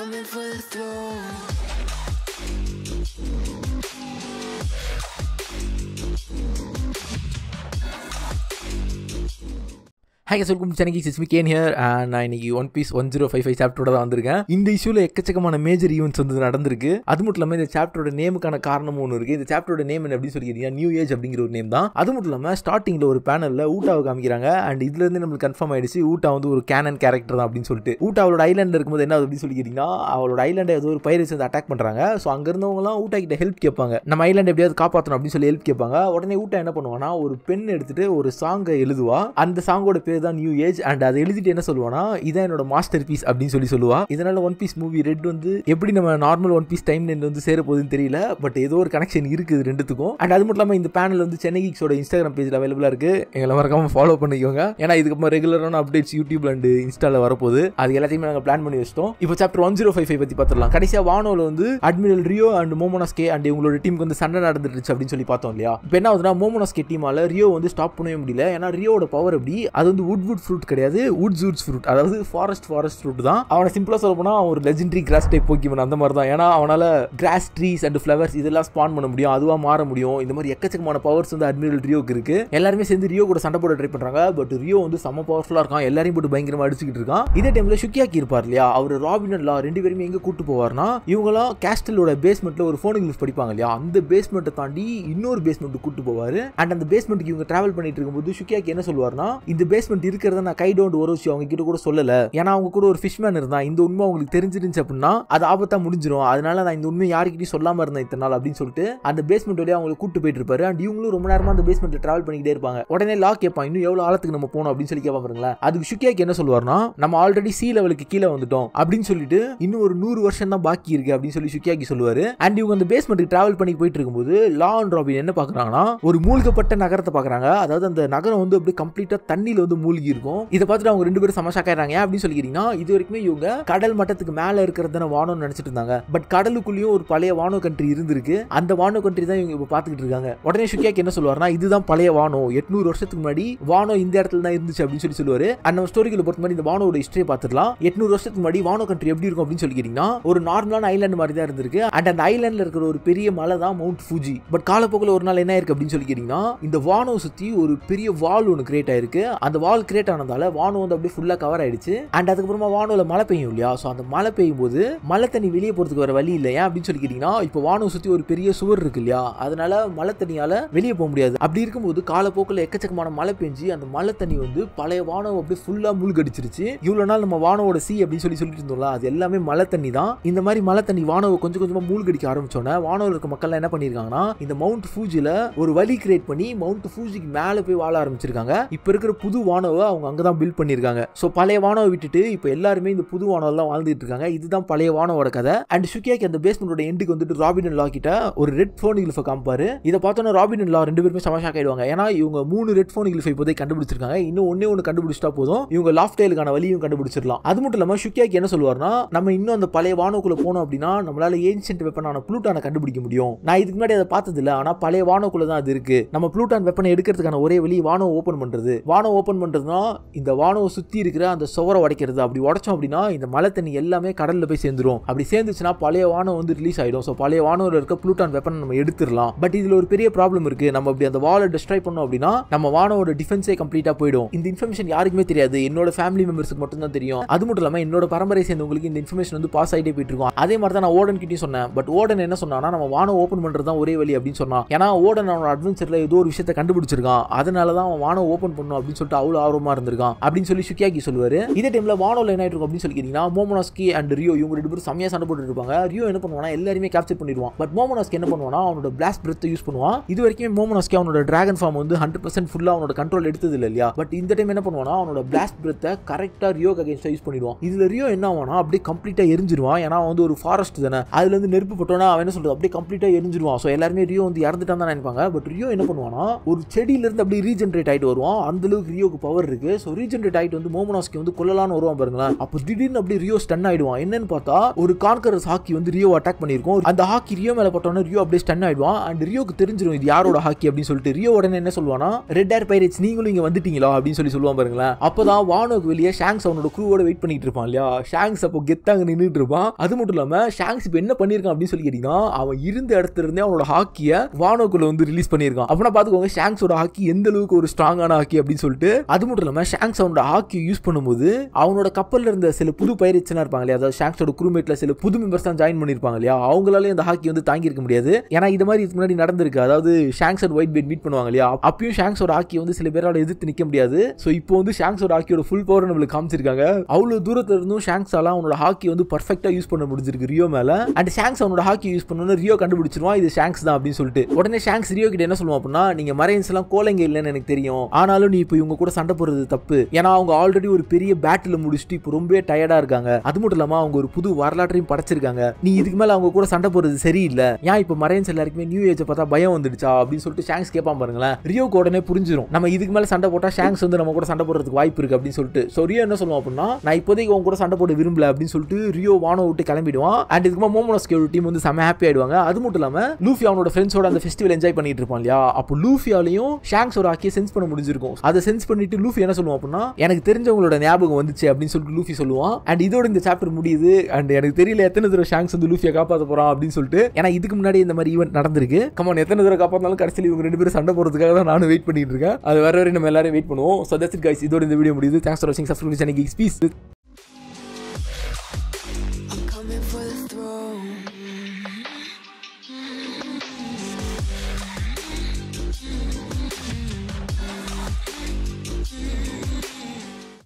coming for the throne. Hi welcome சென்னைக்கு சிஸ்மி கேன் ஹியர் அண்ட் நான் இன்னைக்கு one piece one zero five five சாப்டரோட தான் வந்திருக்கேன் இந்த இஷ்யூவில் எக்கச்சக்கமான மேஜர் ஈவெண்ட்ஸ் வந்து நடந்திருக்கு அது மட்டும் இல்லாமல் இந்த சாப்டரோட நேமுக்கான காரணமும் ஒன்று இருக்குது இந்த சாப்டரோட நேம் என்ன அப்படின்னு சொல்லிக்கிறீங்க நியூ ஏஜ் அப்படிங்கிற ஒரு நேம் தான் அது மட்டும் இல்லாமல் ஸ்டார்டிங்கில் ஒரு பேனலில் ஊட்டாவை காமிக்கிறாங்க அண்ட் இதுலேருந்து நம்மளுக்கு கன்ஃபார்ம் ஆயிடுச்சு ஊட்டா வந்து ஒரு கேனன் கேரக்டர் தான் அப்படின்னு சொல்லிட்டு ஊட்டா அவளோட ஐலாண்டில் இருக்கும்போது என்ன ஆகுது அப்படின்னு சொல்லிக்கிறீங்கன்னா அவளோட ஐலாண்டை ஏதோ ஒரு பைரட்ஸ் வந்து அட்டாக் பண்ணுறாங்க ஸோ அங்கே இருந்தவங்கலாம் ஊட்டா கிட்ட ஹெல்ப் கேட்பாங்க நம்ம ஐலாண்ட் எப்படியாவது காப்பாற்றணும் அப்படின்னு சொல்லி ஹெல்ப் கேட்பாங்க உடனே ஊட்டா என்ன பண்ணுவானா ஒரு பென் எடுத்துட்டு ஒரு சாங்கை எழுதுவா அந்த சாங்கோட பேர் தான் நியூ ஏஜ் அண்ட் அதை எழுதிட்டு என்ன சொல்லுவானா இதான் என்னோட மாஸ்டர் பீஸ் அப்படின்னு சொல்லி சொல்லுவா இதனால ஒன் பீஸ் மூவி ரெட் வந்து எப்படி நம்ம நார்மல் ஒன் பீஸ் டைம் வந்து சேர போகுதுன்னு தெரியல பட் ஏதோ ஒரு கனெக்ஷன் இருக்குது ரெண்டுத்துக்கும் அண்ட் அது மட்டும் இல்லாமல் இந்த பேனல் வந்து சென்னை கிக்ஸோட இன்ஸ்டாகிராம் பேஜில் அவைலபிளாக இருக்கு எங்களை மறக்காம ஃபாலோ பண்ணிக்கோங்க ஏன்னா இதுக்கப்புறம் ரெகுலரான அப்டேட்ஸ் யூடியூப்ல அண்ட் இன்ஸ்டால வரப்போகுது அது எல்லாத்தையுமே நாங்கள் பிளான் பண்ணி வச்சிட்டோம் இப்போ chapter one zero five five பற்றி பார்த்துடலாம் கடைசியாக வானோவில் வந்து admiral Ryo and Momonosuke and இவங்களோட டீமுக்கு வந்து சண்டை நடந்துருச்சு அப்படின்னு சொல்லி பார்த்தோம் இல்லையா இப்போ என்ன ஆகுதுன்னா மோமோனாஸ்கே டீமால ரியோ வந்து ஸ்டாப் பண்ணவே முடியல ஏன்னா ரியோட பவர் எப்படி அது வந்து வுட் வுட் ஃப்ரூட் கிடையாது வுட் ஜூட்ஸ் ஃப்ரூட் அதாவது ஃபாரஸ்ட் ஃபாரஸ்ட் ஃப்ரூட் தான் அவனை சிம்பிளாக சொல்ல போனால் அவன் ஒரு லெஜெண்டரி கிராஸ் டைப் போக்கிமன் அந்த மாதிரி தான் ஏன்னா அவனால கிராஸ் ட்ரீஸ் அண்ட் ஃப்ளவர்ஸ் இதெல்லாம் ஸ்பான் பண்ண முடியும் அதுவாக மாற முடியும் இந்த மாதிரி எக்கச்சக்கமான பவர்ஸ் வந்து அட்மிரல் ரியோக்கு இருக்கு எல்லாருமே சேர்ந்து ரியோ கூட சண்டை போட ட்ரை பண்றாங்க பட் ரியோ வந்து செம்ம பவர்ஃபுல்லாக இருக்கான் எல்லாரையும் போட்டு பயங்கரமா அடிச்சுக்கிட்டு இருக்கான் இதே டைம்ல சுக்கியாக்கி இருப்பார் இல்லையா அவர் ராபின் அண்ட் லா ரெண்டு பேருமே எங்க கூட்டு போவார்னா இவங்களாம் கேஸ்டலோட பேஸ்மெண்ட்ல ஒரு ஃபோனிங் லிஃப்ட் படிப்பாங்க இல்லையா அந்த பேஸ்மெண்ட்டை தாண்டி இன்னொரு பேஸ்மெண்ட் கூட்டு போவார் அண்ட் அந்த பேஸ்மெண்ட்டுக்கு இவங்க டிராவல் பண்ணிட்டு இருக்கும்போது சுக்கியாக்கி என்ன சொல்லுவார்னா இந்த பேஸ்மெண்ட் இருக்கிறத நான் கை டோண்ட் ஒரு அவங்க கிட்ட கூட சொல்லல ஏன்னா அவங்க கூட ஒரு ஃபிஷ்மேன் இருந்தான் இந்த உண்மை அவங்களுக்கு தெரிஞ்சிருந்துச்சு அப்படின்னா அது ஆபத்தா முடிஞ்சிரும் அதனால நான் இந்த உண்மை யாருக்கிட்டையும் சொல்லாம இருந்தேன் இத்தனை நாள் அப்படின்னு சொல்லிட்டு அந்த பேஸ்மெண்ட் வழியா அவங்களை கூட்டு போயிட்டு இருப்பாரு அண்ட் இவங்களும் ரொம்ப நேரமா அந்த பேஸ்மெண்ட்ல டிராவல் பண்ணிக்கிட்டே இருப்பாங்க உடனே லா கேட்பான் இன்னும் எவ்வளவு ஆழத்துக்கு நம்ம போகணும் அப்படின்னு சொல்லி கேட்பாங்க பாருங்களேன் அதுக்கு சுக்கியாக்கு என்ன சொல்லுவார்னா நம்ம ஆல்ரெடி சி லெவலுக்கு கீழே வந்துட்டோம் அப்படின்னு சொல்லிட்டு இன்னும் ஒரு நூறு வருஷம் தான் பாக்கி இருக்கு அப்படின்னு சொல்லி சுக்கியாக்கி சொல்லுவாரு அண்ட் இவங்க அந்த பேஸ்மெண்ட்டுக்கு டிராவல் பண்ணி போயிட்டு இருக்கும்போது லா அண்ட் ராபின் என்ன பாக்குறாங்கன்னா ஒரு மூழ்கப்பட்ட நகரத்தை பாக்குறாங்க அதாவது அந்த நகரம் வந்து அப்படியே கம்ப்ளீட்டா தண்ணியில வந்து மூழ்கி இருக்கும் இதை பார்த்துட்டு அவங்க ரெண்டு பேரும் சமஷாக்காயிறாங்க ஏன் அப்படின்னு சொல்லிக்கிறீங்கன்னா இது வரைக்குமே இவங்க கடல் மட்டத்துக்கு மேல இருக்கிறது தானே வானம்னு நினைச்சிட்டு இருந்தாங்க பட் கடலுக்குள்ளேயும் ஒரு பழைய வானோ கண்ட்ரி இருந்திருக்கு அந்த வானோ கண்ட்ரி தான் இவங்க இப்போ பார்த்துக்கிட்டு இருக்காங்க உடனே சுக்கியாக்கு என்ன சொல்லுவார்னா இதுதான் பழைய வானோ எட்நூறு வருஷத்துக்கு முன்னாடி வானோ இந்த இடத்துல தான் இருந்துச்சு அப்படின்னு சொல்லி சொல்லுவாரு அண்ட் நம்ம ஸ்டோரிகளை பொறுத்த மாதிரி இந்த வானோட ஹிஸ்டரியை பார்த்துடலாம் எட்நூறு வருஷத்துக்கு முன்னாடி வானோ கண்ட்ரி எப்படி இருக்கும் அப்படின்னு சொல்லிக்கிறீங்கன்னா ஒரு நார்மலான ஐலாண்ட் மாதிரி தான் இருந்திருக்கு அண்ட் அந்த ஐலாண்ட்ல இருக்கிற ஒரு பெரிய மலை தான் மவுண்ட் ஃபூஜி பட் காலப்போக்கில் ஒரு நாள் என்ன இருக்கு அப்படின்னு சொல்லிக்கிறீங்கன்னா இந்த வானோ சுத்தி ஒரு பெரிய வால் ஒன்று கிரியேட் ஆயிருக்கு அந்த வால் கிரியேட் ஆனதால வானோ வந்து அப்படியே ஃபுல்லா கவர் ஆயிடுச்சு அண்ட் அதுக்கப்புறமா வானோல மழை பெய்யும் இல்லையா ஸோ அந்த மழை பெய்யும் போது மழை தண்ணி வெளியே போறதுக்கு வர வழி இல்லை ஏன் அப்படின்னு சொல்லிக்கிட்டீங்கன்னா இப்போ வானோ சுத்தி ஒரு பெரிய சுவர் இருக்கு இல்லையா அதனால மழை தண்ணியால வெளியே போக முடியாது அப்படி இருக்கும்போது காலப்போக்கில் எக்கச்சக்கமான மழை பெஞ்சு அந்த மழை தண்ணி வந்து பழைய வானம் அப்படியே ஃபுல்லா மூழ்கடிச்சிருச்சு இவ்வளவு நாள் நம்ம வானோட சி அப்படின்னு சொல்லி சொல்லிட்டு இருந்தோம்ல அது எல்லாமே மழை தண்ணி தான் இந்த மாதிரி மழை தண்ணி வானவை கொஞ்சம் கொஞ்சமா மூழ்கடிக்க ஆரம்பிச்சோன்னே வானவில் இருக்க மக்கள் என்ன பண்ணிருக்காங்கன்னா இந்த மவுண்ட் ஃபூஜில ஒரு வழி கிரியேட் பண்ணி மவுண்ட் ஃபூஜிக்கு மேலே போய் வாழ ஆரம்பிச்சிருக்காங்க இப்போ இருக்கிற புது வானவை அவங்க அங்கே தான் பில்ட் பண்ணியிருக்காங்க ஸோ பழைய வானவை விட்டுட்டு இப்போ எல்லாருமே இந்த புது வானவில் தான் வாழ்ந்துட்டு இருக்காங்க இதுதான் பழைய வானவோட கதை அண்ட் சுக்கியாக்கு அந்த பேஸ்மெண்டோட எண்டுக்கு வந்துட்டு ராபின் அண்ட் லா கிட்ட ஒரு ரெட் ஃபோன் கிளிஃபை காமிப்பாரு இதை பார்த்தோன்னா ராபின் அண்ட் லா ரெண்டு பேருமே சமஷாக் ஆயிடுவாங்க ஏன்னா இவங்க மூணு ரெட் ஃபோன் கிளிஃபை இப்போதை கண்டுபிடிச்சிருக்காங்க இன்னும் ஒன்னே ஒன்று கண்டுபிடிச்சிட்டா போதும் இவங்க லாஃப்ட் டேலுக்கான வழியும் கண்டுபிடிச்சிடலாம் அது மட்டும் இல்லாமல் சுக்கியாக்கு என்ன சொல்லுவார்னா நம்ம இன்னும் அந்த பழைய வானோக்குள்ள போனோம் அப்படின்னா நம்மளால ஏன்ஷியன்ட் வெப்பனான ப்ளூட்டானை கண்டுபிடிக்க முடியும் நான் இதுக்கு முன்னாடி அதை பார்த்தது இல்லை ஆனால் பழைய வானோக்குள்ள தான் அது இருக்கு நம்ம ப்ளூட்டான் வெப்பனை எடுக்கிறதுக்கான ஒரே வழி வானோ ஓப்பன் பண்றது வானோ ஓப்பன் பண்றதுனா இந்த வானோவை சுத்தி இருக்கிற அந்த சுவரை உடைக்கிறது அப்படி உடைச்சோம் அப்படின்னா இந்த மழை தண்ணி எல்லாமே கடல்ல போய் சேர்ந்துரும் அப்படி சேர்ந்துச்சுன்னா பழைய வானம் வந்து ரிலீஸ் ஆயிடும் ஸோ பழைய வானோவில் இருக்க ப்ளூட்டான் வெப்பன் நம்ம எடுத்துடலாம் பட் இதுல ஒரு பெரிய ப்ராப்ளம் இருக்கு நம்ம அப்படி அந்த வாலை டிஸ்ட்ராய் பண்ணோம் அப்படின்னா நம்ம வானோட டிஃபென்ஸே கம்ப்ளீட்டா போயிடும் இந்த இன்ஃபர்மேஷன் யாருக்குமே தெரியாது என்னோட ஃபேமிலி மெம்பர்ஸ்க்கு மட்டும் தான் தெரியும் அது மட்டும் இல்லாம என்னோட பரம்பரை சேர்ந்தவங்களுக்கு இந்த இன்ஃபர்மேஷன் வந்து பாஸ் ஆகிட்டே போயிட்டு இருக்கும் அதே மாதிரி தான் நான் ஓடன் கிட்டயும் சொன்னேன் பட் ஓடன் என்ன சொன்னானா நம்ம வானம் ஓப்பன் பண்றது தான் ஒரே வழி அப்படின்னு சொன்னான் ஏன்னா ஓடன் அவனோட அட்வென்ச்சர்ல ஏதோ ஒரு விஷயத்தை கண்டுபிடிச்சிருக்கான் அதனால தான் அவன் வானம் ஓப்பன் பண்ணும் அப்படின்னு சொல்லிட்டு அவ்வளோ ஆர்வமா இருந்திருக்கான் அப்படின்னு சொல்லி சுக்கியாக்கி சொல்லுவாரு இதே டைம்ல வானோல என்ன ஆயிட்டு இருக்கும் அப்படின்னு சொல்லிக்கிறீங்கன்னா மோமோனாஸ்கி அண்ட் ரியோ இவங்க ரெண்டு பேரும் செம்மையா சண்டை போட்டு இருப்பாங்க ரியோ என்ன பண்ணுவானா எல்லாருமே கேப்சர் பண்ணிடுவான் பட் மோமோனாஸ்கி என்ன பண்ணுவானா அவனோட பிளாஸ்ட் பிரெத் யூஸ் பண்ணுவான் இது வரைக்கும் மோமோனாஸ்கி அவனோட டிராகன் ஃபார்ம் வந்து ஹண்ட்ரட் பர்சன்ட் ஃபுல்லா அவனோட கண்ட்ரோல் எடுத்தது இல்லை இல்லையா பட் இந்த டைம் என்ன பண்ணுவானா அவனோட பிளாஸ்ட் பிரெத்தை கரெக்டா ரியோ அகேன்ஸ்டா யூஸ் பண்ணிடுவான் இதுல ரியோ என்ன ஆவானா அப்படியே கம்ப்ளீட்டா எரிஞ்சிருவான் ஏன்னா அவன் வந்து ஒரு ஃபாரஸ்ட் தானே அதுல இருந்து நெருப்பு பட்டோன்னா அவன் என்ன சொல்றது அப்படியே கம்ப்ளீட்டா எரிஞ்சிருவான் ஸோ எல்லாருமே ரியோ வந்து இறந்துட்டான் தான் நினைப்பாங்க பட் ரியோ என்ன பண்ணுவானா ஒரு செடியில இருந்து அப்படியே ரீஜென்ரேட் ஆயிட்டு வருவான் அந்த அளவுக்கு ரியோக்கு பவர் இருக்கு ஸோ ரீஜென்ரேட் ஆயிட்டு வந்து மோமோனாஸ்கி வந்து கொல்லலாம்னு வருவான் பாருங்களேன் அப்போ திடீர்னு அப்படியே ரியோ ஸ்டன் ஆயிடுவான் என்னன்னு பார்த்தா ஒரு கான்கரஸ் ஹாக்கி வந்து ரியோ அட்டாக் பண்ணியிருக்கோம் அந்த ஹாக்கி ரியோ மேல பட்டோன்னே ரியோ அப்படியே ஸ்டன் ஆயிடுவான் அண்ட் ரியோக்கு தெரிஞ்சிடும் இது யாரோட ஹாக்கி அப்படின்னு சொல்லிட்டு ரியோ உடனே என்ன சொல்லுவானா ரெட் ஏர் பைரேட்ஸ் நீங்களும் இங்க வந்துட்டீங்களா அப்படின்னு சொல்லி சொல்லுவான் பாருங்களேன் அப்பதான் வானோக்கு வெளியே ஷாங்ஸ் அவனோட க்ரூவோட வெயிட் பண்ணிட்டு இருப்பான் இல்லையா ஷாங்ஸ் அப்போ கெத்தாங்க நின்றுட்டு இருப்பான் அது மட்டும் இல்லாம ஷாங்ஸ் இப்போ என்ன பண்ணியிருக்கான் அப்படின்னு சொல்லி கேட்டீங்கன்னா அவன் இருந்த இடத்துல இருந்தே அவனோட ஹாக்கியை வானோக்குள்ள வந்து ரிலீஸ் பண்ணியிருக்கான் அப்படின்னா பாத்துக்கோங்க ஷாங்ஸோட ஹாக்கி எந்த அளவுக்கு ஒரு ஸ்ட்ராங்கான ஹாக்கி அப்படின்னு சொல்லிட்டு அது மட்டும் இல்லாம ஷாங்ஸ் அவனோட ஹாக்கி யூஸ் பண்ணும்போது அவனோட கப்பல்ல இருந்த சில புது பயிற்சினா இருப்பாங்க இல்லையா அதாவது ஷாங்ஸோட குரூமேட்ல சில புது மெம்பர்ஸ் தான் ஜாயின் பண்ணிருப்பாங்க இல்லையா அவங்களாலே அந்த ஹாக்கி வந்து தாங்கி இருக்க முடியாது ஏன்னா இது மாதிரி இதுக்கு முன்னாடி நடந்திருக்கு அதாவது Shanks and Whitebeard meet பண்ணுவாங்க இல்லையா அப்பயும் ஷாங்ஸோட ஹாக்கி வந்து சில பேரால எதிர்த்து நிக்க முடியாது ஸோ இப்போ வந்து ஷாங்ஸோட ஹாக்கியோட ஃபுல் பவர் நம்மளுக்கு காமிச்சிருக்காங்க அவ்வளவு தூரத்துல இருந்தும் ஷாங்ஸால அவனோட ஹாக்கி வந்து பர்ஃபெக்டா யூஸ் பண்ண முடிஞ்சிருக்கு ரியோ மேல அண்ட் ஷாங்ஸ் அவனோட ஹாக்கி யூஸ் பண்ணணும்னு ரியோ கண்டுபிடிச்சிருவான் இது ஷாங்ஸ் தான் அப்படின்னு சொல்லிட்டு உடனே ஷாங்ஸ் ரியோ கிட்ட என்ன சொல்லுவான் அப்படின்னா நீங்க மரைன்ஸ் எல்லாம் கோலைங்க இல்லைன்னு எனக்கு தெரியும் ஆனாலும் நீ இப்போ இவங்க கூட சண்டை போடுறது தப்பு ஏன்னா அவங்க ஆல்ரெடி ஒரு பெரிய பேட்டில் முடிச்சுட்டு இப்போ ரொம்ப டயர்டா இருக்காங்க அது மட்டும் இல்லாம அவங்க ஒரு புது வரலாற்றையும் படைச்சிருக்காங்க நீ இதுக்கு மேல அவங்க கூட சண்டை போடுறது சரியில்லை ஏன் இப்போ மரைன்ஸ் எல்லாருக்குமே நியூ ஏஜை பார்த்தா பயம் வந்துடுச்சா அப்படின்னு சொல்லிட்டு ஷாங்ஸ் கேட்பான் பாருங்களேன் ரியோக்கு உடனே புரிஞ்சிடும் நம்ம இதுக்கு மேல சண்டை போட்டா ஷாங்ஸ் வந்து நம்ம கூட சண்டை போடுறதுக்கு வாய்ப்பு இருக்கு அப்படின்னு சொல்லிட்டு ஸோ ரியோ என்ன சொல்லுவான் அப்படின்னா நான் இப்போதைக்கு உங்க கூட சண்டை போட விரும்பல அப்படின்னு சொல்லிட்டு ரியோ வானோ விட்டு கிளம்பிடுவான் அண்ட் இதுக்கு மோமோனஸ்கே டீம் வந்து செம ஹாப்பி ஆயிடுவாங்க அது மட்டும் இல்லாம லூஃபி அவனோட ஃப்ரெண்ட்ஸோட அந்த ஃபெஸ்டிவல் என்ஜாய் பண்ணிட்டு இருப்பான் இல்லையா அப்போ லூஃபியாலையும் ஷாங்ஸோட ஆக்கிய சென்ஸ் பண்ண முடிஞ்சிருக்கும் அதை சென்ஸ் பண்ணிட்டு லூஃபி என்ன சொல்லுவான் அப்படின்னா எனக்கு தெரிஞ்சவங்களோட ஞாபகம் வந்துச்சு அப்படின்னு சொல்லிட்டு லூஃபி சொல்லுவான் அண்ட் இதோட இந்த சாப்டர் முடியுது அண்ட் எனக்கு தெரியல எத்தனை தடவை ஷாங்ஸ் வந்து லூஃபியை காப்பாற்ற போறான் அப்படின்னு சொல்லிட்டு ஏன்னா இதுக்கு முன்னாடி இந்த மாதிரி ஈவெண்ட் நடந்திருக்கு கமான் எத்தனை தடவை காப்பாற்றினாலும் கடைசியில் இவங்க ரெண்டு பேரும் சண்டை போறதுக்காக தான் நானும் வெயிட் பண்ணிட்டு இருக்கேன் அது வர வரை நம்ம எல்லாரும் வெயிட் பண்ணுவோம் ஸோ தட்ஸ் இட் கைஸ் இதோட இந்த வீடியோ முடியுது தேங்க்ஸ் ஃபார் வாட்சிங் subscribe channel peace I'm coming for the throne.